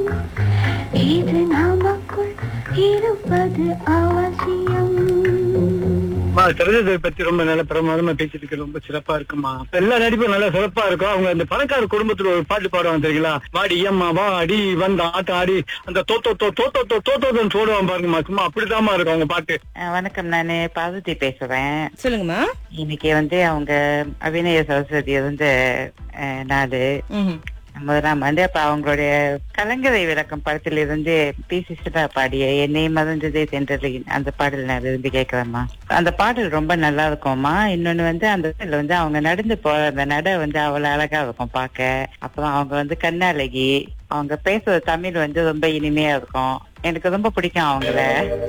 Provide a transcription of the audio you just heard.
இது நமக்குள் இருப்பது அவசியம் அம்மா திரையை பத்தி ரொம்ப நல்ல பிரமாதமா பேசிட்டு இருக்க ரொம்ப சிறப்பா இருக்குமா எல்லா நடிப்பும் நல்லா சிறப்பா இருக்கும் அவங்க அந்த பணக்கார குடும்பத்துல ஒரு பாட்டு பாடுவாங்க தெரியுங்களா வாடி ஏம்மா வா அடி வந்த ஆட்டம் ஆடி அந்த தோத்தோ தோ தோத்தோ தோ தோத்தோன்னு சொல்லுவான் பாருங்கம்மா சும்மா அப்படிதாம்மா இருக்கும் அவங்க பாட்டு அஹ் வணக்கம் நானு பார்வதி பேசுறேன் சொல்லுங்கம்மா இன்னைக்கு வந்து அவங்க அபிநய சரஸ்வதி வந்து அஹ், நாடு ம்ஹும். முதலாம் வந்து அப்ப அவங்களுடைய கலங்கரை விளக்கம் படத்துல இருந்து பி சிஸ்டரா பாடிய என்னை மறந்ததே தென்றலின் அந்த பாடல் நான் விரும்பி கேட்கிறேம்மா அந்த பாடல் ரொம்ப நல்லா இருக்கும்மா இன்னொன்னு வந்து அந்த இடத்துல வந்து அவங்க நடந்து போற அந்த நட வந்து அவ்வளவு அழகா இருக்கும் பார்க்க அப்புறம் அவங்க வந்து கண்ணழகி அவங்க பேசுற தமிழ் வந்து ரொம்ப இனிமையா இருக்கும் எனக்கு ரொம்ப பிடிக்கும் அவங்கள